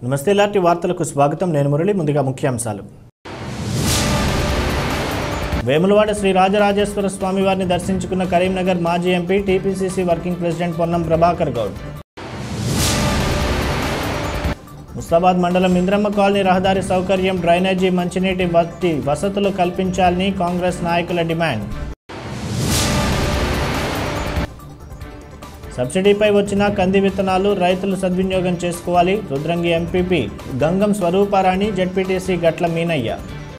నమస్తే లాంటి వార్తలకు స్వాగతం నేను మురళి ముందుగా ముఖ్యాంశాలు వేములవాడ శ్రీ రాజరాజేశ్వర స్వామి వారిని దర్శించుకున్న కరీంనగర్ మాజీ MP TPCC working president Ponnam Prabhakar Goud Mustabad మండలం ఇంద్రమ్మ కాలనీ రహదారి సౌకర్యం డ్రైనేజీ మంచినీటి వంటి వసతులు కల్పించాలని కాంగ్రెస్ నాయకుల డిమాండ్ సబ్సిడీపై వచ్చిన కంది విత్తనాలు రైతులు సద్వినియోగం చేసుకోవాలి రుద్రంగి ఎంపీపీ గంగం స్వరూపారాణి జడ్పీటీసీ గట్ల మీనయ్య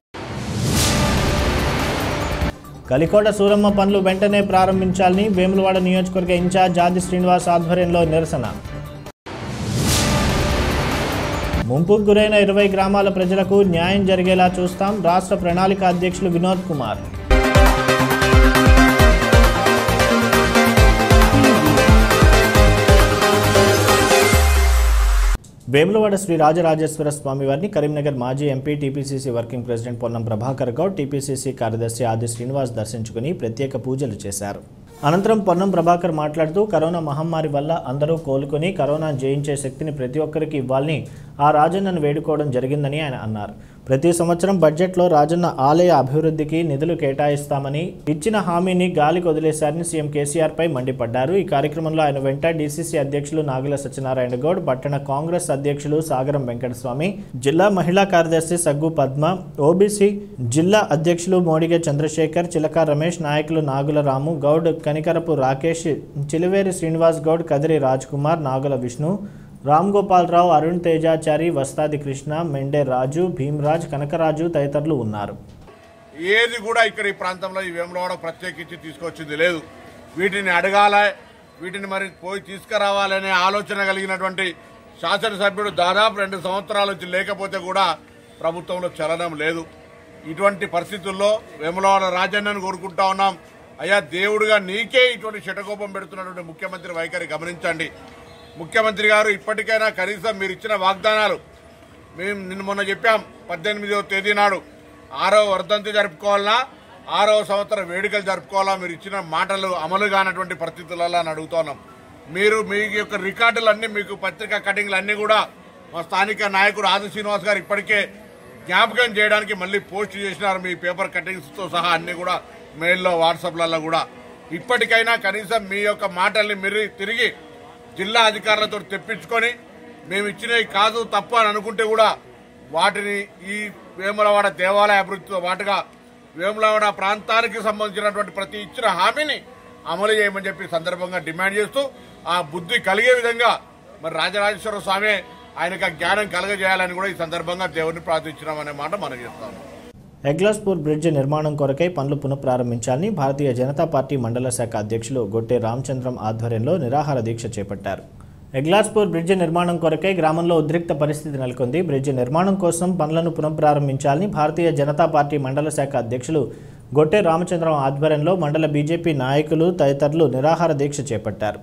కలికోట సూరమ్మ పనులు వెంటనే ప్రారంభించాలని వేములవాడ నియోజకవర్గ ఇన్ఛార్జ్ ఆది శ్రీనివాస్ ఆధ్వర్యంలో నిరసన ముంపుకు గురైన ఇరవై గ్రామాల ప్రజలకు న్యాయం జరిగేలా చూస్తాం రాష్ట్ర ప్రణాళిక అధ్యక్షులు వినోద్ కుమార్ వేములవాడ శ్రీ రాజరాజేశ్వర స్వామి వారిని కరీంనగర్ మాజీ MP TPCC working president Ponnam Prabhakar Goud TPCC కార్యదర్శి ఆది శ్రీనివాస్ దర్శించుకుని ప్రత్యేక పూజలు చేశారు అనంతరం పొన్నం ప్రభాకర్ మాట్లాడుతూ కరోనా మహమ్మారి వల్ల అందరూ కోలుకొని కరోనా జయించే శక్తిని ప్రతి ఒక్కరికి ఇవ్వాలని ఆ రాజన్నను వేడుకోవడం జరిగిందని ఆయన అన్నారు ప్రతి సంవత్సరం బడ్జెట్లో రాజన్న ఆలయ అభివృద్ధికి నిధులు కేటాయిస్తామని ఇచ్చిన హామీని గాలికి వదిలేశారని సీఎం కేసీఆర్ పై మండిపడ్డారు ఈ కార్యక్రమంలో ఆయన వెంట డీసీసీ అధ్యక్షులు నాగుల సత్యనారాయణ గౌడ్ పట్టణ కాంగ్రెస్ అధ్యక్షులు సాగరం వెంకటస్వామి జిల్లా మహిళా కార్యదర్శి సగ్గు పద్మ ఓబీసీ జిల్లా అధ్యక్షులు మోడిగ చంద్రశేఖర్ చిలక రమేష్ నాయకులు నాగుల రాము గౌడ్ కనికరపు రాకేష్ చిలివేరి శ్రీనివాస్ గౌడ్ కదిరి రాజ్ కుమార్ నాగుల విష్ణు రామ్ గోపాలరావు అరుణ్ తేజాచారి వస్తాది కృష్ణ మెండే రాజు భీమరాజ్ కనకరాజు తదితరులు ఉన్నారు ఏది కూడా ఇక్కడ ఈ ప్రాంతంలో ఈ వేములవాడ ప్రత్యేకించి తీసుకొచ్చింది లేదు వీటిని అడగాల వీటిని మరి పోయి తీసుకురావాలనే ఆలోచన కలిగినటువంటి శాసనసభ్యుడు దాదాపు రెండు సంవత్సరాల నుంచి లేకపోతే కూడా ప్రభుత్వంలో చలనం లేదు ఇటువంటి పరిస్థితుల్లో వేములవాడ రాజన్నను కోరుకుంటా ఉన్నాం అయ్యా దేవుడుగా నీకే ఇటువంటి శటకోపం పెడుతున్నటువంటి ముఖ్యమంత్రి వైఖరి గమనించండి ముఖ్యమంత్రి గారు ఇప్పటికైనా కనీసం మీరు ఇచ్చిన వాగ్దానాలు మేము నిన్న మొన్న చెప్పాం పద్దెనిమిదవ తేదీ నాడు ఆరో వర్ధంతి జరుపుకోవాలన్నా ఆరో సంవత్సరం వేడుకలు జరుపుకోవాలా మీరు ఇచ్చిన మాటలు అమలు కానటువంటి పరిస్థితులలో అని అడుగుతున్నాం మీరు మీ యొక్క రికార్డులన్నీ మీకు పత్రికా కటింగ్లు అన్నీ కూడా మా స్థానిక నాయకుడు ఆది శ్రీనివాస్ గారు ఇప్పటికే జ్ఞాపకం చేయడానికి మళ్ళీ పోస్ట్ చేసినారు మీ పేపర్ కటింగ్స్తో సహా అన్ని కూడా మెయిల్లో వాట్సాప్లలో కూడా ఇప్పటికైనా కనీసం మీ యొక్క మాటల్ని మీరు తిరిగి జిల్లా అధికారులతో తెప్పించుకొని మేము ఇచ్చినవి కాదు తప్పు అని అనుకుంటే కూడా వాటిని ఈ వేములవాడ దేవాలయ అభివృద్ధితో పాటుగా వేములవాడ ప్రాంతానికి సంబంధించినటువంటి ప్రతి ఇచ్చిన హామీని అమలు చేయమని చెప్పి ఈ సందర్భంగా డిమాండ్ చేస్తూ ఆ బుద్ధి కలిగే విధంగా మరి రాజరాజేశ్వర స్వామి ఆయనకు ఆ జ్ఞానం కలగజేయాలని కూడా ఈ సందర్భంగా దేవుని ప్రార్థించినామనే మాట మనం చేస్తాము ఎగ్లాస్పూర్ బ్రిడ్జ్ నిర్మాణం కొరకై పనులు పునఃప్రారంభించాలని భారతీయ జనతా పార్టీ మండల శాఖ అధ్యక్షులు గొట్టె రామచంద్రం ఆధ్వర్యంలో నిరాహార దీక్ష చేపట్టారు ఎగ్లాస్పూర్ బ్రిడ్జ్ నిర్మాణం కొరకై గ్రామంలో ఉద్రిక్త పరిస్థితి నెలకొంది బ్రిడ్జ్ నిర్మాణం కోసం పనులను పునఃప్రారంభించాలని భారతీయ జనతా పార్టీ మండల శాఖ అధ్యక్షులు గొట్టె రామచంద్రం ఆధ్వర్యంలో మండల బీజేపీ నాయకులు తదితరులు నిరాహార దీక్ష చేపట్టారు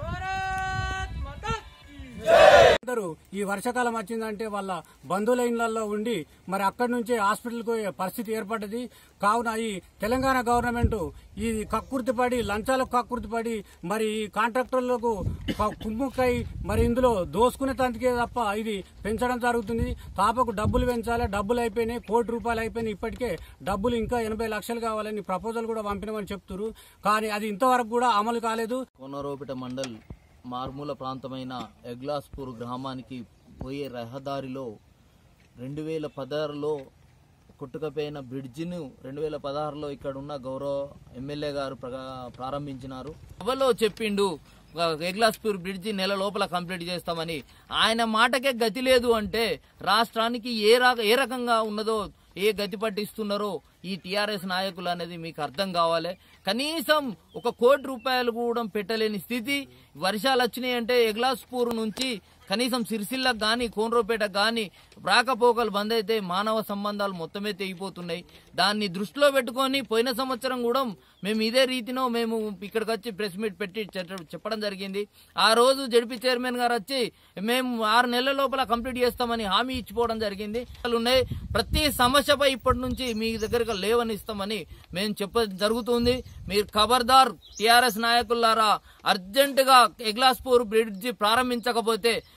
అందరూ ఈ వర్షాకాలం వచ్చిందంటే వాళ్ళ బంధువుల ఇళ్లలో ఉండి మరి అక్కడి నుంచే హాస్పిటల్కి పోయే పరిస్థితి ఏర్పడ్డది కావున ఈ తెలంగాణ గవర్నమెంట్ ఈ కక్కుర్తిపడి లంచాలకు కక్కుర్తిపడి మరి ఈ కాంట్రాక్టర్లకు క- కుమ్ముక్కై మరి ఇందులో దోసుకునే తంతికే తప్ప ఇది పెంచడం జరుగుతుంది తాపకు డబ్బులు పెంచాలి డబ్బులు అయిపోయినాయి కోటి రూపాయలు అయిపోయినాయి ఇప్పటికే డబ్బులు ఇంకా ఎనభై లక్షలు కావాలని ప్రపోజల్ కూడా పంపినామని చెప్తున్నారు కానీ అది ఇంతవరకు కూడా అమలు కాలేదు కోనరోపిట మండల్ మారుమూల ప్రాంతమైన ఎగ్లాస్పూర్ గ్రామానికి పోయే రహదారిలో రెండు వేల పదహారులో కొట్టుకపోయిన బ్రిడ్జిను రెండు వేల పదహారులో ఇక్కడ ఉన్న గౌరవ ఎమ్మెల్యే గారు ప్రగా- ప్రారంభించినారు సభలో చెప్పిండు ఎగ్లాస్పూర్ బ్రిడ్జి నెల లోపల కంప్లీట్ చేస్తామని ఆయన మాటకే గతి లేదు అంటే రాష్ట్రానికి ఏ రా- ఏ రకంగా ఉన్నదో ఏ గతి పట్టిస్తున్నారో ఈ టీఆర్ఎస్ నాయకులు అనేది మీకు అర్థం కావాలి కనీసం ఒక కోటి రూపాయలు కూడా పెట్టలేని స్థితి వర్షాలు వచ్చినాయి అంటే ఎగ్లాస్పూర్ నుంచి కనీసం సిరిసిల్లకు కానీ కోనరోపేటకు కానీ రాకపోకలు బంద్ అయితే మానవ సంబంధాలు మొత్తమే తెగిపోతున్నాయి దాన్ని దృష్టిలో పెట్టుకొని పోయిన సంవత్సరం కూడా మేము ఇదే రీతిలో మేము ఇక్కడికి వచ్చి ప్రెస్ మీట్ పెట్టి చెట- చెప్పడం జరిగింది ఆ రోజు జడ్పీ చైర్మన్ గారు వచ్చి మేము ఆరు నెలల లోపల కంప్లీట్ చేస్తామని హామీ ఇచ్చిపోవడం జరిగింది అసలు ఉన్నాయి ప్రతి సమస్యపై ఇప్పటి నుంచి మీ దగ్గరకు లేవని ఇస్తామని మేము చెప్ప జరుగుతుంది మీరు ఖబర్దార్ టిఆర్ఎస్ నాయకులారా అర్జెంటుగా ఎగ్లాస్పూర్ బ్రిడ్జి ప్రారంభించకపోతే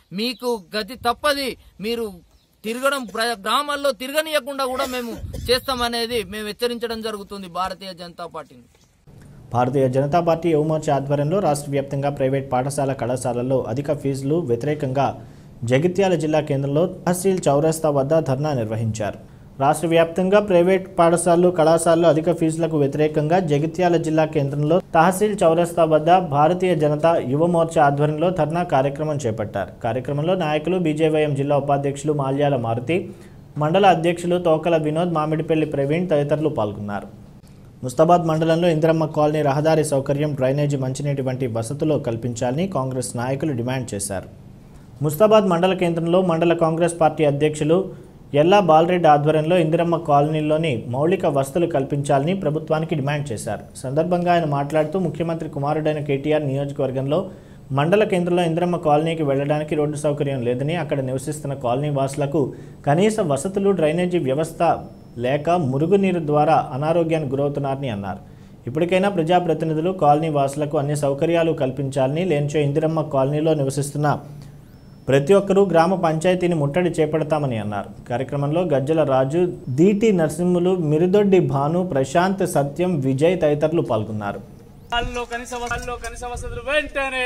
మీకు గతి తప్పది మీరు తిరగడం ప్ర- గ్రామాల్లో తిరగనీయకుండా కూడా మేము చేస్తామనేది మేము హెచ్చరించడం జరుగుతుంది భారతీయ జనతా పార్టీని భారతీయ జనతా పార్టీ యువమోర్చా ఆధ్వర్యంలో రాష్ట్ర వ్యాప్తంగా ప్రైవేట్ పాఠశాల కళాశాలల్లో అధిక ఫీజులు వ్యతిరేకంగా జగిత్యాల జిల్లా కేంద్రంలో తహసీల్ చౌరస్తా వద్ద ధర్నా నిర్వహించారు రాష్ట్ర వ్యాప్తంగా ప్రైవేట్ పాఠశాలలు కళాశాలలు అధిక ఫీజులకు వ్యతిరేకంగా జగిత్యాల జిల్లా కేంద్రంలో తహసీల్ చౌరస్తా వద్ద భారతీయ జనతా యువ మోర్చా ఆధ్వర్యంలో ధర్నా కార్యక్రమం చేపట్టారు కార్యక్రమంలో నాయకులు బీజేవైఎం జిల్లా ఉపాధ్యక్షులు మాల్యాల మారుతి మండల అధ్యక్షులు తోకల వినోద్ మామిడిపల్లి ప్రవీణ్ తదితరులు పాల్గొన్నారు ముస్తాబాద్ మండలంలో ఇందిరమ్మ కాలనీ రహదారి సౌకర్యం డ్రైనేజీ మంచినీటి వంటి వసతులు కల్పించాలని కాంగ్రెస్ నాయకులు డిమాండ్ చేశారు ముస్తాబాద్ మండల కేంద్రంలో మండల కాంగ్రెస్ పార్టీ అధ్యక్షులు ఎల్లా బాలరెడ్డి ఆధ్వర్యంలో ఇందిరమ్మ కాలనీలోని మౌలిక వసతులు కల్పించాలని ప్రభుత్వానికి డిమాండ్ చేశారు సందర్భంగా ఆయన మాట్లాడుతూ ముఖ్యమంత్రి కుమారుడైన కేటీఆర్ నియోజకవర్గంలో మండల కేంద్రంలో ఇందిరమ్మ కాలనీకి వెళ్ళడానికి రోడ్డు సౌకర్యం లేదని అక్కడ నివసిస్తున్న కాలనీ వాసులకు కనీస వసతులు డ్రైనేజీ వ్యవస్థ లేక మురుగునీరు ద్వారా అనారోగ్యానికి గురవుతున్నారని అన్నారు ఇప్పటికైనా ప్రజాప్రతినిధులు కాలనీ వాసులకు అన్ని సౌకర్యాలు కల్పించాలని లేనిచో ఇందిరమ్మ కాలనీలో నివసిస్తున్న ప్రతి ఒక్కరూ గ్రామ పంచాయతీని ముట్టడి చేపడతామని అన్నారు కార్యక్రమంలో గజ్జల రాజు దీటి నరసింహులు మిరుదొడ్డి భాను ప్రశాంత్ సత్యం విజయ్ తదితరులు పాల్గొన్నారు వాళ్ళు కనీస వసతులు కనీస వసతులు వెంటనే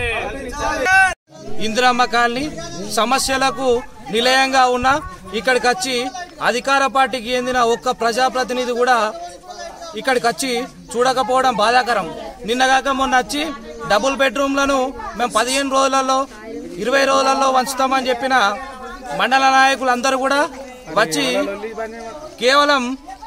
ఇందిరమ్మ కాలనీ సమస్యలకు నిలయంగా ఉన్న ఇక్కడికి వచ్చి అధికార పార్టీకి చెందిన ఒక్క ప్రజాప్రతినిధి కూడా ఇక్కడికి వచ్చి చూడకపోవడం బాధాకరం నిన్నగాక మొన్న వచ్చి డబుల్ బెడ్రూమ్లను మేము పదిహేను రోజులలో ఇరవై రోజులలో వంచుతామని చెప్పిన మండల నాయకులందరూ కూడా వచ్చి కేవలం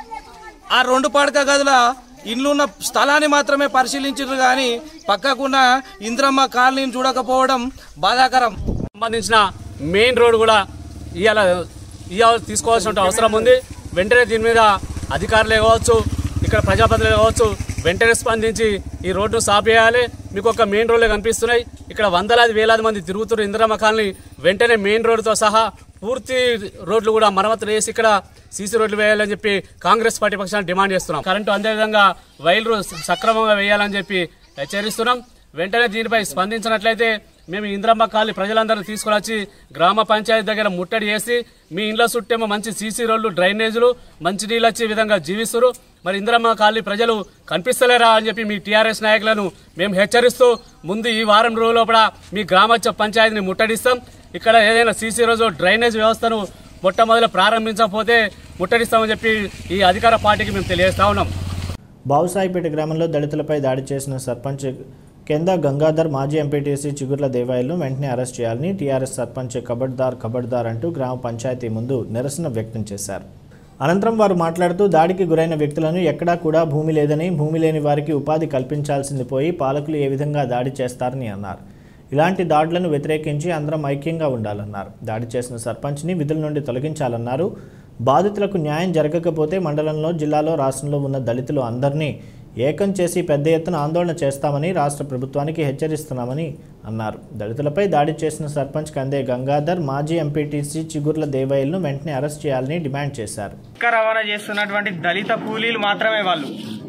ఆ రెండు పడక గదుల ఇల్లున్న స్థలాన్ని మాత్రమే పరిశీలించారు కానీ పక్కకున్న ఇంద్రమ్మ కాలనీని చూడకపోవడం బాధాకరం సంబంధించిన మెయిన్ రోడ్ కూడా ఇవాళ ఇవాళ తీసుకోవాల్సిన అవసరం ఉంది వెంటనే దీని మీద అధికారులే కావచ్చు ఇక్కడ ప్రజాప్రతినిధులు కావచ్చు వెంటనే స్పందించి ఈ రోడ్డు సాఫ్ చేయాలి మీకు ఒక మెయిన్ రోడ్లే కనిపిస్తున్నాయి ఇక్కడ వందలాది వేలాది మంది తిరుగుతున్నారు ఇందిరమ్మ కాలనీ వెంటనే మెయిన్ రోడ్డుతో సహా పూర్తి రోడ్లు కూడా మరమ్మతులు చేసి ఇక్కడ సీసీ రోడ్లు వేయాలని చెప్పి కాంగ్రెస్ పార్టీ పక్షాన్ని డిమాండ్ చేస్తున్నాం కరెంటు అదేవిధంగా వైర్లు సక్రమంగా వేయాలని చెప్పి హెచ్చరిస్తున్నాం వెంటనే దీనిపై స్పందించినట్లయితే మేము ఇంద్రమ్మ కాలనీ ప్రజలందరినీ తీసుకుని వచ్చి గ్రామ పంచాయతీ దగ్గర ముట్టడి చేసి మీ ఇండ్ల చుట్టేమో మంచి సీసీ రోడ్లు డ్రైనేజీలు మంచి నీళ్ళు వచ్చే విధంగా జీవిస్తారు మరి ఇంద్రమ్మ కాలనీ ప్రజలు కనిపిస్తలేరా అని చెప్పి మీ టీఆర్ఎస్ నాయకులను మేము హెచ్చరిస్తూ ముందు ఈ వారం రోజుల లోపల మీ గ్రామ పంచాయతీని ముట్టడిస్తాం ఇక్కడ ఏదైనా సీసీ రోజు డ్రైనేజ్ వ్యవస్థను మొట్టమొదలు ప్రారంభించకపోతే ముట్టడిస్తామని చెప్పి ఈ అధికార పార్టీకి మేము తెలియజేస్తా ఉన్నాం బావుసాయిపేట గ్రామంలో దళితులపై దాడి చేసిన సర్పంచ్ కెంద గంగాధర్ మాజీ ఎంపీటీసీ చిగుర్ల దేవాయలను వెంటనే అరెస్ట్ చేయాలని టీఆర్ఎస్ సర్పంచ్ కబడ్దార్ కబడ్దార్ అంటూ గ్రామ పంచాయతీ ముందు నిరసన వ్యక్తం చేశారు అనంతరం వారు మాట్లాడుతూ దాడికి గురైన వ్యక్తులను ఎక్కడా కూడా భూమి లేదని భూమి లేని వారికి ఉపాధి కల్పించాల్సింది పోయి పాలకులు ఏ విధంగా దాడి చేస్తారని అన్నారు ఇలాంటి దాడులను వ్యతిరేకించి అందరం ఐక్యంగా ఉండాలన్నారు దాడి చేసిన సర్పంచ్ని విధుల నుండి తొలగించాలన్నారు బాధితులకు న్యాయం జరగకపోతే మండలంలో జిల్లాలో రాష్ట్రంలో ఉన్న దళితులు అందరినీ ఏకం చేసి పెద్ద ఎత్తున ఆందోళన చేస్తామని రాష్ట్ర ప్రభుత్వానికి హెచ్చరిస్తున్నామని అన్నారు దళితులపై దాడి చేసిన సర్పంచ్ కందే గంగాధర్ మాజీ ఎంపీటీసీ చిగుర్ల దేవయ్యలను వెంటనే అరెస్ట్ చేయాలని డిమాండ్ చేశారు ఇసుక రవాణా చేస్తున్నటువంటి దళిత కూలీలు మాత్రమే వాళ్ళు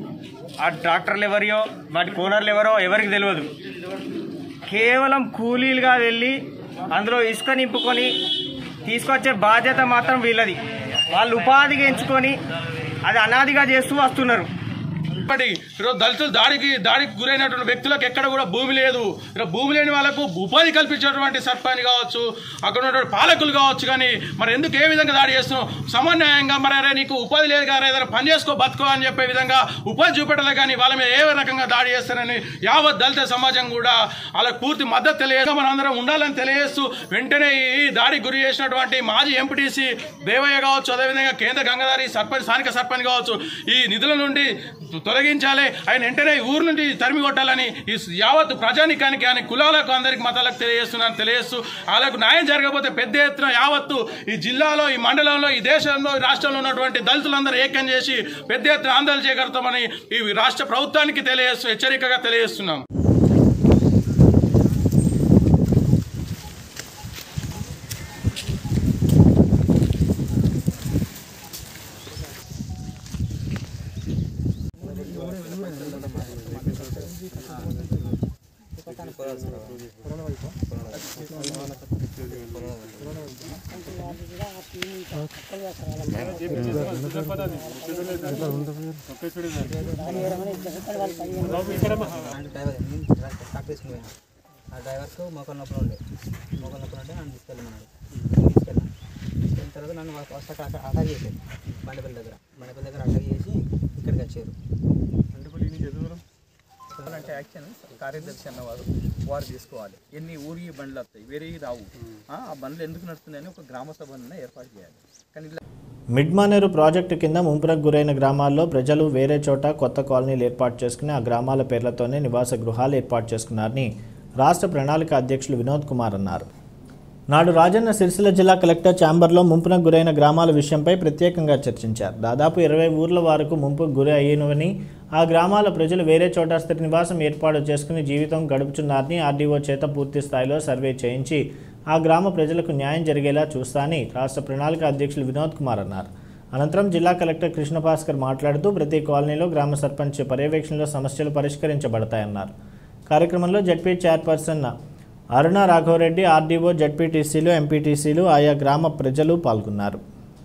ఆ ట్రాక్టర్లు ఎవరియో వాటి కోనర్లు ఎవరో ఎవరికి తెలియదు కేవలం కూలీలుగా వెళ్ళి అందులో ఇసుక నింపుకొని తీసుకొచ్చే బాధ్యత మాత్రం వీళ్ళది వాళ్ళు ఉపాధిగా ఎంచుకొని అది అనాదిగా చేస్తూ వస్తున్నారు ఒకటి ఈరోజు దళితులు దాడికి దాడికి గురైనటువంటి వ్యక్తులకు ఎక్కడ కూడా భూమి లేదు ఈరోజు భూమి లేని వాళ్ళకు ఉపాధి కల్పించేటువంటి సర్పంచ్ కావచ్చు అక్కడ ఉన్నటువంటి పాలకులు కావచ్చు కానీ మరి ఎందుకు ఏ విధంగా దాడి చేస్తున్నావు సమన్వయంగా మరి అరే నీకు ఉపాధి లేదు కదా ఏదైనా పని చేసుకో బతుకో అని చెప్పే విధంగా ఉపాధి చూపెట్టలే కానీ వాళ్ళ మీద ఏ రకంగా దాడి చేస్తారని యావత్ దళిత సమాజం కూడా వాళ్ళకి పూర్తి మద్దతు తెలియజేస్తూ మనం అందరం ఉండాలని తెలియజేస్తూ వెంటనే ఈ దాడికి గురి చేసినటువంటి మాజీ ఎంపీటీసీ దేవయ్య కావచ్చు అదేవిధంగా కేంద్ర గంగాధారి సర్పంచ్ స్థానిక సర్పంచ్ కావచ్చు ఈ నిధుల నుండి తొలగించాలి ఆయన వెంటనే ఈ ఊరు నుండి తరిమి కొట్టాలని ఈ యావత్ ప్రజానికానికి ఆయన కులాలకు అందరికి మతాలకు తెలియజేస్తున్నాను తెలియజేస్తూ వాళ్ళకు న్యాయం జరగకపోతే పెద్ద ఎత్తున యావత్తు ఈ జిల్లాలో ఈ మండలంలో ఈ దేశంలో ఈ రాష్ట్రంలో ఉన్నటువంటి దళితులందరూ ఏకం చేసి పెద్ద ఎత్తున ఆందోళన చేయగలుగుతామని ఈ రాష్ట్ర ప్రభుత్వానికి తెలియజేస్తూ హెచ్చరికగా తెలియజేస్తున్నాం డ్రైవర్ నేను స్టార్ట్ చేసుకుని ఆ డ్రైవర్కు మోకాలు నొప్పులు ఉండే మోకాలు నొప్పులు ఉంటే నన్ను తీసుకెళ్ళమన్నాడు తీసుకెళ్ళాను తీసుకెళ్ళిన తర్వాత నన్ను ఫస్ట్ అటాక్ అటాక్ చేశారు బండిపల్లి దగ్గర బండిపల్లి దగ్గర అటాక్ చేసి ఇక్కడికి వచ్చారు అంటే యాక్షన్ కార్యదర్శి అన్నవారు వారు తీసుకోవాలి ఎన్ని ఊరి బండ్లు వస్తాయి వేరే రావు ఆ ఆ బండ్లు ఎందుకు నడుస్తున్నాయని ఒక గ్రామ సభను ఏర్పాటు చేయాలి కానీ ఇలా మిడ్మానేరు ప్రాజెక్టు కింద ముంపునకు గురైన గ్రామాల్లో ప్రజలు వేరే చోట కొత్త కాలనీలు ఏర్పాటు చేసుకుని ఆ గ్రామాల పేర్లతోనే నివాస గృహాలు ఏర్పాటు చేసుకున్నారని రాష్ట్ర ప్రణాళిక అధ్యక్షులు వినోద్ కుమార్ అన్నారు నాడు రాజన్న సిరిసిల్ల జిల్లా కలెక్టర్ ఛాంబర్లో ముంపునకు గురైన గ్రామాల విషయంపై ప్రత్యేకంగా చర్చించారు దాదాపు ఇరవై ఊర్ల వరకు ముంపుకు గురి అయ్యినవని ఆ గ్రామాల ప్రజలు వేరే చోట స్థిర నివాసం ఏర్పాటు చేసుకుని జీవితం గడుపుతున్నారని ఆర్డీఓ చేత పూర్తి స్థాయిలో సర్వే చేయించి ఆ గ్రామ ప్రజలకు న్యాయం జరిగేలా చూస్తానని రాష్ట్ర ప్రణాళిక అధ్యక్షులు వినోద్ కుమార్ అన్నారు అనంతరం జిల్లా కలెక్టర్ కృష్ణభాస్కర్ మాట్లాడుతూ ప్రతి కాలనీలో గ్రామ సర్పంచ్ పర్యవేక్షణలో సమస్యలు పరిష్కరించబడతాయన్నారు కార్యక్రమంలో ZP chairperson Aruna Raghavareddy RDO జడ్పీటీసీలు ఎంపీటీసీలు ఆయా గ్రామ ప్రజలు పాల్గొన్నారు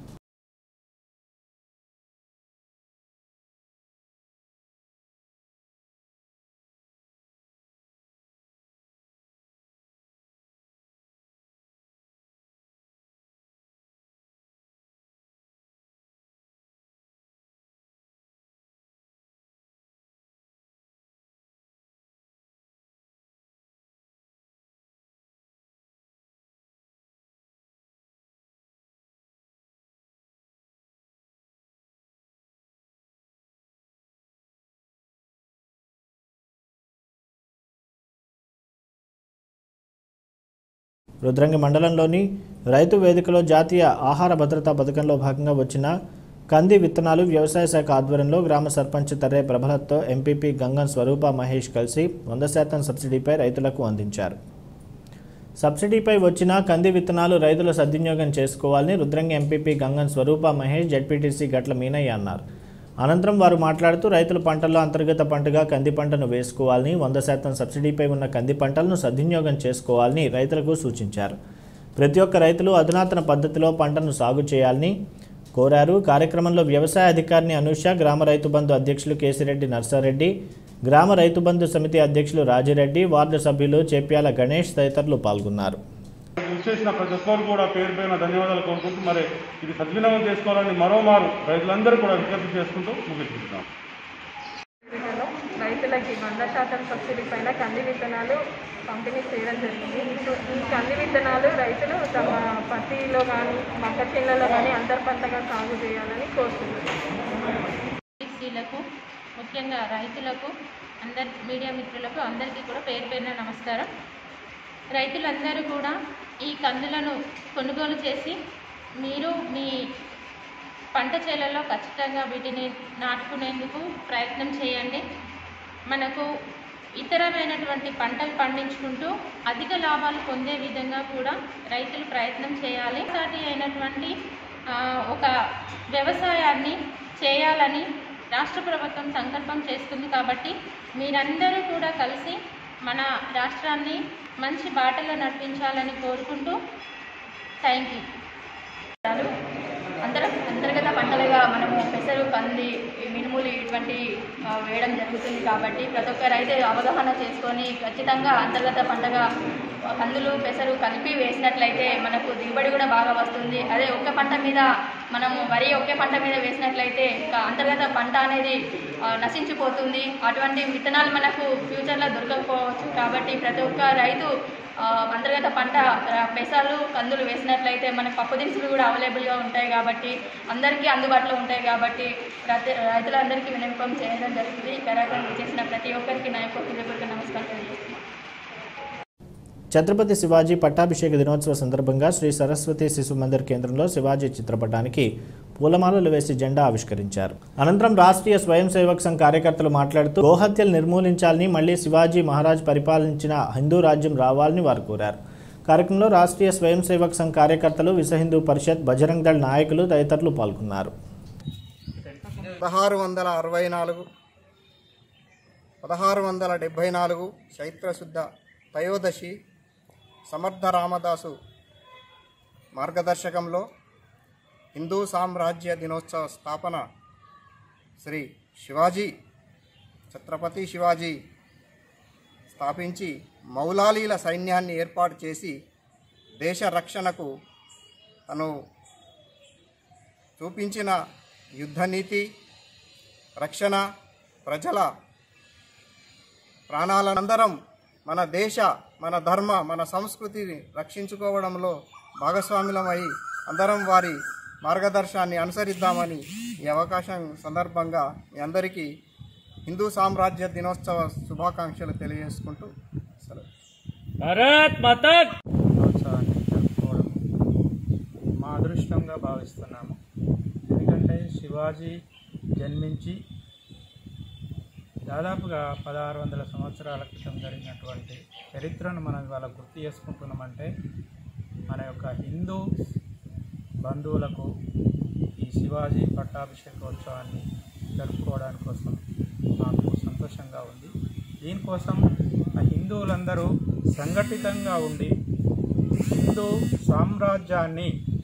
రుద్రంగి మండలంలోని రైతు వేదికలో జాతీయ ఆహార భద్రతా పథకంలో భాగంగా వచ్చిన కంది విత్తనాలు వ్యవసాయ శాఖ ఆధ్వర్యంలో గ్రామ సర్పంచ్ తర్రే ప్రభలతో ఎంపీపీ గంగం స్వరూప మహేష్ కలిసి వంద శాతం సబ్సిడీపై రైతులకు అందించారు సబ్సిడీపై వచ్చిన కంది విత్తనాలు రైతులు సద్వినియోగం చేసుకోవాలని రుద్రంగి ఎంపీపీ గంగం స్వరూప మహేష్ జడ్పీటీసీ గట్ల మీనయ్య అన్నారు అనంతరం వారు మాట్లాడుతూ రైతుల పంటల్లో అంతర్గత పంటగా కంది పంటను వేసుకోవాలని వంద శాతం సబ్సిడీపై ఉన్న కంది పంటలను సద్వినియోగం చేసుకోవాలని రైతులకు సూచించారు ప్రతి ఒక్క రైతులు అధునాతన పద్ధతిలో పంటను సాగు చేయాలని కోరారు కార్యక్రమంలో వ్యవసాయ అధికారిని అనూష గ్రామ రైతు బంధు అధ్యక్షులు కేసిరెడ్డి నర్సారెడ్డి గ్రామ రైతు బంధు సమితి అధ్యక్షులు రాజిరెడ్డి వార్డు సభ్యులు చేప్యాల గణేష్ తదితరులు పాల్గొన్నారు చేసిన ప్రతి ఒక్కరు కూడా పేరు పైన ధన్యవాదాలు కోరుకుంటూ మరి ఇది సద్వినియోగం చేసుకోవాలని మరోమారు రైతులందరూ కూడా విజ్ఞప్తి చేసుకుంటూ ముగిస్తున్నాం విత్తనాలు రైతులకి వంద శాతం సబ్సిడీ పైన కంది విత్తనాలు పంపిణీ చేయడం జరిగింది సో ఈ కంది విత్తనాలు రైతులు తమ పత్తిలో కానీ మక్క చేనులలో కానీ అంతర్ పంటగా సాగు చేయాలని కోరుతున్నారు లకు ముఖ్యంగా రైతులకు అందరి మీడియా మిత్రులకు అందరికీ కూడా పేరు పేరున నమస్కారం రైతులందరూ కూడా ఈ కందులను కొనుగోలు చేసి మీరు మీ పంట చేలలో ఖచ్చితంగా వీటిని నాటుకునేందుకు ప్రయత్నం చేయండి మనకు ఇతరమైనటువంటి పంటలు పండించుకుంటూ అధిక లాభాలు పొందే విధంగా కూడా రైతులు ప్రయత్నం చేయాలి సాటి అయినటువంటి ఆ, ఒక వ్యవసాయాన్ని చేయాలని రాష్ట్ర ప్రభుత్వం సంకల్పం చేసుకుంది కాబట్టి మీరందరూ కూడా కలిసి మన రాష్ట్రాన్ని మంచి బాటలో నడిపించాలని కోరుకుంటూ థ్యాంక్ యూ అంతర్ అంతర్గత పంటలుగా మనము పెసరు కంది ఈ మినుములు ఇటువంటి ఆ, వేయడం జరుగుతుంది కాబట్టి ప్రతి ఒక్క రైతు అవగాహన చేసుకొని ఖచ్చితంగా అంతర్గత పంటగా కందులు పెసరు కలిపి వేసినట్లయితే మనకు దిగుబడి కూడా బాగా వస్తుంది అదే ఒక్క పంట మీద మనము వరి ఒకే పంట మీద వేసినట్లయితే ఇంకా అంతర్గత పంట అనేది ఆ, నశించిపోతుంది అటువంటి విత్తనాలు మనకు ఫ్యూచర్లో దొరకకపోవచ్చు కాబట్టి ప్రతి ఒక్క రైతు ఆ, అంతర్గత పంట ఆ, పెసలు కందులు వేసినట్లయితే మనకు పప్పు దినుసులు కూడా అవైలబుల్గా ఉంటాయి కాబట్టి అందరికీ అందుబాటులో ఉంటాయి కాబట్టి ప్రతి రైతులందరికీ విన్నపం చేయడం జరుగుతుంది ఈ కార్యక్రమం చేసిన ప్రతి ఒక్కరికి నా యొక్క హృదయపూర్వక నమస్కారం తెలియజేస్తున్నాను ఛత్రపతి శివాజీ పట్టాభిషేక దినోత్సవ సందర్భంగా శ్రీ సరస్వతి శిశు మందిర్ కేంద్రంలో శివాజీ చిత్రపటానికి పూలమాలలు వేసి జెండా ఆవిష్కరించారు అనంతరం రాష్ట్రీయ స్వయం సేవక్ సంఘ్ కార్యకర్తలు మాట్లాడుతూ గోహత్యలు నిర్మూలించాలని మళ్లీ శివాజీ మహారాజ్ పరిపాలించిన హిందూ రాజ్యం రావాలని వారు కోరారు కార్యక్రమంలో రాష్ట్రీయ స్వయం సేవక్ సంఘ్ కార్యకర్తలు విశ్వ హిందూ పరిషత్ బజరంగ్ దళ్ నాయకులు తదితరులు పాల్గొన్నారు పదహారు వందల అరవై నాలుగు పదహారు వందల డెబ్భై నాలుగు చైత్రశుద్ధ త్రయోదశి సమర్థ రామదాసు మార్గదర్శకంలో హిందూ సామ్రాజ్య దినోత్సవ స్థాపన శ్రీ శివాజీ ఛత్రపతి శివాజీ స్థాపించి మౌలాలీల సైన్యాన్ని ఏర్పాటు చేసి దేశ రక్షణకు తను చూపించిన యుద్ధనీతి రక్షణ ప్రజల ప్రాణాలందరం మన దేశ మన ధర్మ మన సంస్కృతిని రక్షించుకోవడంలో భాగస్వాములమై అందరం వారి మార్గదర్శనాన్ని అనుసరిద్దామని ఈ అవకాశం సందర్భంగా మీ అందరికీ హిందూ సామ్రాజ్య దినోత్సవ శుభాకాంక్షలు తెలియజేసుకుంటూ సెలవు భారత్ మాతా దినోత్సవాన్ని జరుపుకోవడం మా అదృష్టంగా భావిస్తున్నాము ఎందుకంటే శివాజీ జన్మించి దాదాపుగా పదహారు వందల సంవత్సరాల క్రితం జరిగినటువంటి చరిత్రను మనం ఇవాళ గుర్తు చేసుకుంటున్నామంటే మన యొక్క హిందూ బంధువులకు ఈ శివాజీ పట్టాభిషేకోత్సవాన్ని జరుపుకోవడానికి కోసం మాకు సంతోషంగా ఉంది దీనికోసం ఆ హిందువులందరూ సంఘటితంగా ఉండి హిందూ సామ్రాజ్యాన్ని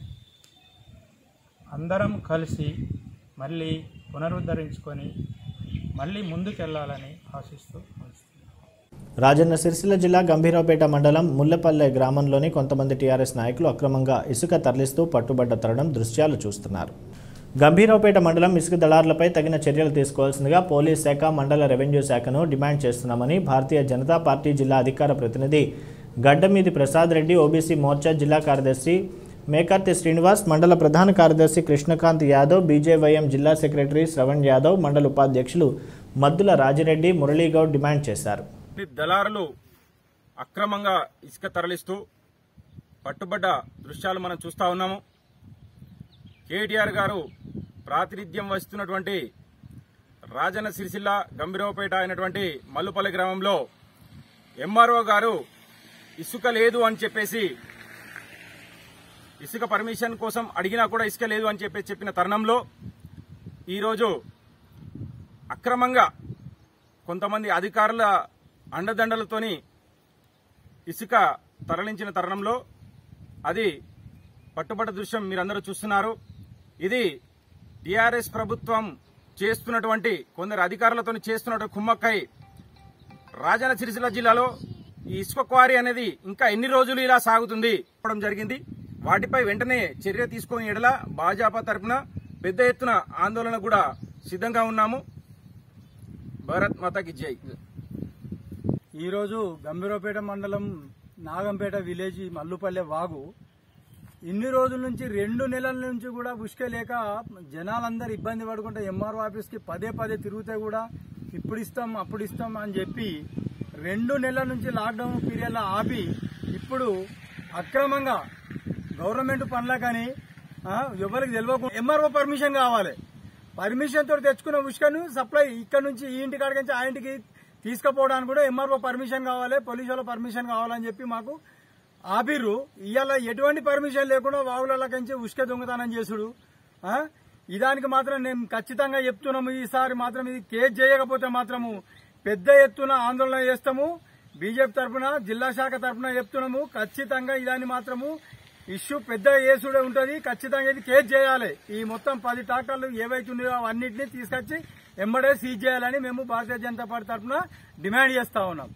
అందరం కలిసి మళ్ళీ పునరుద్ధరించుకొని మళ్ళీ ముందుకెళ్ళాలని ఆశిస్తూ రాజన్న సిరిసిల్ల జిల్లా గంభీరావుపేట మండలం ముల్లపల్లె గ్రామంలోని కొంతమంది టీఆర్ఎస్ నాయకులు అక్రమంగా ఇసుక తరలిస్తూ పట్టుబడ్డ తరుణం దృశ్యాలు చూస్తున్నారు గంభీరావుపేట మండలం ఇసుక దళారులపై తగిన చర్యలు తీసుకోవాల్సిందిగా పోలీస్ శాఖ మండల రెవెన్యూ శాఖను డిమాండ్ చేస్తున్నామని భారతీయ జనతా పార్టీ జిల్లా అధికార ప్రతినిధి గడ్డమీది ప్రసాద్ రెడ్డి ఓబీసీ మోర్చా జిల్లా కార్యదర్శి మేకర్తి శ్రీనివాస్ మండల ప్రధాన కార్యదర్శి కృష్ణకాంత్ యాదవ్ బీజేవైఎం జిల్లా సెక్రటరీ శ్రవణ్ యాదవ్ మండల ఉపాధ్యక్షులు మద్దుల రాజిరెడ్డి మురళీగౌడ్ డిమాండ్ చేశారు దళారులు అక్రమంగా ఇసుక తరలిస్తూ పట్టుబడ్డ దృశ్యాలు మనం చూస్తా ఉన్నాము కేటీఆర్ గారు ప్రాతినిధ్యం వహిస్తున్నటువంటి రాజన్న సిరిసిల్ల గంభీరవపేట అయినటువంటి మల్లుపల్లి గ్రామంలో ఎంఆర్ఓ గారు ఇసుక లేదు అని చెప్పేసి ఇసుక పర్మిషన్ కోసం అడిగినా కూడా ఇసుక లేదు అని చెప్పి చెప్పిన తరుణంలో ఈరోజు అక్రమంగా కొంతమంది అధికారుల అండదండలతోని ఇసుక తరలించిన తరుణంలో అది పట్టుబడ్డ దృశ్యం మీరందరూ చూస్తున్నారు ఇది టీఆర్ఎస్ ప్రభుత్వం చేస్తున్నటువంటి కొందరు అధికారులతో చేస్తున్నటువంటి కుమ్మక్కై రాజన్న సిరిసిల్ల జిల్లాలో ఈ ఇసుక క్వారీ అనేది ఇంకా ఎన్ని రోజులు ఇలా సాగుతుంది చెప్పడం జరిగింది వాటిపై వెంటనే చర్య తీసుకుని ఎడల భాజపా తరఫున పెద్ద ఎత్తున ఆందోళన కూడా సిద్ధంగా ఉన్నాము భారత్ మాతాకి జై ఈరోజు గంభీరపేట మండలం నాగంపేట విలేజ్ మల్లుపల్లె వాగు ఇన్ని రోజుల నుంచి రెండు నెలల నుంచి కూడా ఉష్క లేక జనాలందరూ ఇబ్బంది పడుకుంటే ఎంఆర్ఓ ఆఫీస్కి పదే పదే తిరిగితే కూడా ఇప్పుడు ఇస్తాం అప్పుడు ఇస్తాం అని చెప్పి రెండు నెలల నుంచి లాక్డౌన్ పీరియడ్లో ఆపి ఇప్పుడు అక్రమంగా గవర్నమెంట్ పనులకని ఆ, ఎవరికి తెలియకుండా ఎంఆర్ఓ పర్మిషన్ కావాలి పర్మిషన్ తోటి తెచ్చుకున్న ఉష్కను సప్లై ఇక్కడ నుంచి ఈ ఇంటి కాడికి నుంచి ఆ ఇంటికి తీసుకుపోవడానికి కూడా ఎంఆర్ఓ పర్మిషన్ కావాలి పోలీసు వాళ్ళ పర్మిషన్ కావాలని చెప్పి మాకు ఆపిర్రు ఇవాళ ఎటువంటి పర్మిషన్ లేకుండా వాగులకంచి ఉష్క దొంగతనం చేసుడు ఆ? ఇదానికి మాత్రం నేను ఖచ్చితంగా చెప్తున్నాము ఈసారి మాత్రం ఇది కేసు చేయకపోతే మాత్రము పెద్ద ఎత్తున ఆందోళన చేస్తాము బీజేపీ తరఫున జిల్లా శాఖ తరఫున చెప్తున్నాము ఖచ్చితంగా ఇదాన్ని మాత్రము ఇష్యూ పెద్ద కేసుడే ఉంటది ఖచ్చితంగా ఇది కేసు చేయాలి ఈ మొత్తం పది ట్రాక్టర్లు ఏవైతే ఉన్నాయో అవన్నింటినీ తీసుకొచ్చి ఎంబడే సీజ్ చేయాలని మేము భారతీయ జనతా పార్టీ తరఫున డిమాండ్ చేస్తా ఉన్నాం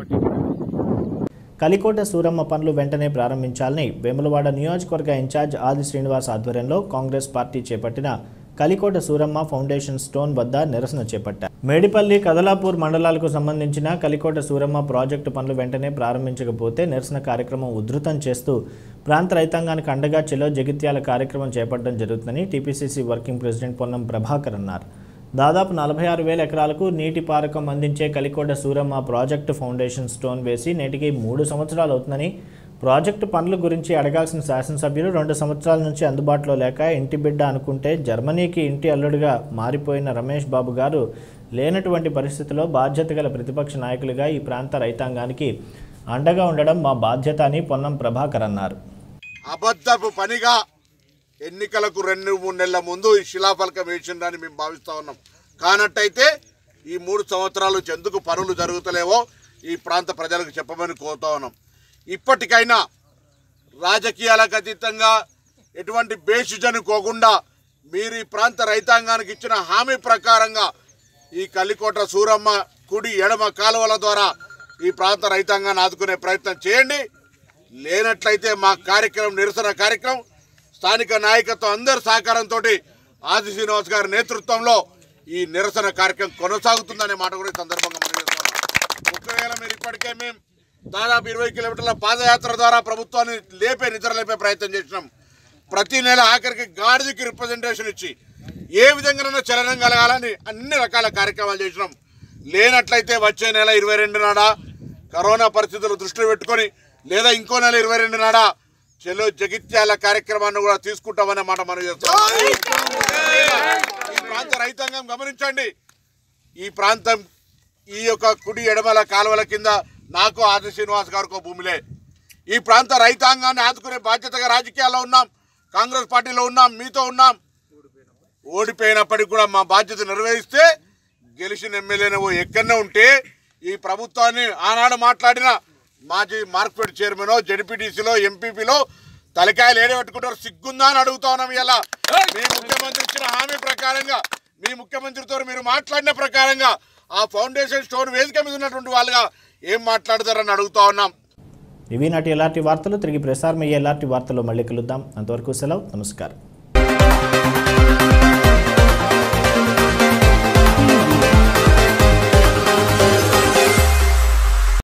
కలికోట సూరమ్మ పనులు వెంటనే ప్రారంభించాలని వేములవాడ నియోజకవర్గ ఇన్ఛార్జ్ ఆది శ్రీనివాస్ ఆధ్వర్యంలో కాంగ్రెస్ పార్టీ చేపట్టిన కలికోట సూరమ్మ ఫౌండేషన్ స్టోన్ వద్ద నిరసన చేపట్టారు మేడిపల్లి కదలాపూర్ మండలాలకు సంబంధించిన కలికోట సూరమ్మ ప్రాజెక్టు పనులు వెంటనే ప్రారంభించకపోతే నిరసన కార్యక్రమం ఉధృతం చేస్తూ ప్రాంత రైతాంగానికి అండగా చెలో జగిత్యాల కార్యక్రమం చేపట్టడం జరుగుతుందని TPCC working president Ponnam Prabhakar అన్నారు దాదాపు నలభై ఆరు వేల ఎకరాలకు నీటి పారకం అందించే Kalikota Suramma project foundation stone వేసి నేటికి మూడు సంవత్సరాలు అవుతుందని ప్రాజెక్టు పనుల గురించి అడగాల్సిన శాసనసభ్యులు రెండు సంవత్సరాల నుంచి అందుబాటులో లేక ఇంటి బిడ్డ అనుకుంటే జర్మనీకి ఇంటి అల్లుడిగా మారిపోయిన రమేష్ బాబు గారు లేనటువంటి పరిస్థితిలో బాధ్యత గల ప్రతిపక్ష నాయకులుగా ఈ ప్రాంత రైతాంగానికి అండగా ఉండడం మా బాధ్యత అని పొన్నం ప్రభాకర్ అన్నారు అబద్ధపు పనిగా ఎన్నికలకు రెండు మూడు నెలల ముందు ఈ శిలాఫలకం వేసిందని మేము భావిస్తా ఉన్నాం కానట్టయితే ఈ మూడు సంవత్సరాలు ఎందుకు పనులు జరుగుతలేవో ఈ ప్రాంత ప్రజలకు చెప్పమని కోరుతా ఉన్నాం ఇప్పటికైనా రాజకీయాలకు అతీతంగా ఎటువంటి బేషిజనుకోకుండా మీరు ఈ ప్రాంత రైతాంగానికి ఇచ్చిన హామీ ప్రకారంగా ఈ కల్లికోట సూరమ్మ కుడి ఎడమ కాలువల ద్వారా ఈ ప్రాంత రైతాంగాన్ని ఆదుకునే ప్రయత్నం చేయండి లేనట్లయితే మా కార్యక్రమం నిరసన కార్యక్రమం స్థానిక నాయకత్వం అందరి సహకారంతో ఆది శ్రీనివాస్ గారి నేతృత్వంలో ఈ నిరసన కార్యక్రమం కొనసాగుతుందనే మాట కూడా ఈ సందర్భంగా మనం చేస్తున్నాం ఒకవేళ మీరు ఇప్పటికే మేము దాదాపు ఇరవై కిలోమీటర్ల పాదయాత్ర ద్వారా ప్రభుత్వాన్ని లేపే నిద్ర లేపే ప్రయత్నం చేసినాం ప్రతి నెల ఆఖరికి గాడిదకి రిప్రజెంటేషన్ ఇచ్చి ఏ విధంగానైనా చలనం కలగాలని అన్ని రకాల కార్యక్రమాలు చేసినాం లేనట్లయితే వచ్చే నెల ఇరవై రెండు నాడా కరోనా పరిస్థితులు దృష్టిలో పెట్టుకొని లేదా ఇంకో నెల ఇరవై రెండు నాడా చెలో జగిత్యాల కార్యక్రమాన్ని కూడా తీసుకుంటామనే మాట మనం చేస్తాం ఈ ప్రాంత రైతాంగం గమనించండి ఈ ప్రాంతం ఈ యొక్క కుడి ఎడమల కాలువల కింద నాకు ఆది శ్రీనివాస్ గారికి ఒక భూమిలే ఈ ప్రాంత రైతాంగాన్ని ఆదుకునే బాధ్యతగా రాజకీయాల్లో ఉన్నాం కాంగ్రెస్ పార్టీలో ఉన్నాం మీతో ఉన్నాం ఓడిపోయినప్పటికీ కూడా మా బాధ్యత నిర్వహిస్తే గెలిచిన ఎమ్మెల్యేను ఎక్కడనే ఉంటే ఈ ప్రభుత్వాన్ని ఆనాడు మాట్లాడిన మాజీ మార్కెట్ చైర్మన్ జడ్పీటీసీలో ఎంపీపీలో తలకాయలు ఏడబెట్టుకుంటారు సిగ్గుందా అని అడుగుతా ఉన్నాం ఇలా మీ ముఖ్యమంత్రి ఇచ్చిన హామీ ప్రకారంగా మీ ముఖ్యమంత్రితో మీరు మాట్లాడిన ప్రకారంగా ఆ ఫౌండేషన్ స్టోన్ వేదిక మీద ఉన్నటువంటి వాళ్ళుగా ఏం మాట్లాడతారని అడుగుతా ఉన్నాం ఇవి నాటి ఎలాంటి వార్తలు తిరిగి ప్రసారం అయ్యే ఎలాంటి వార్తలు మళ్ళీ కలుద్దాం అంతవరకు సెలవు నమస్కారం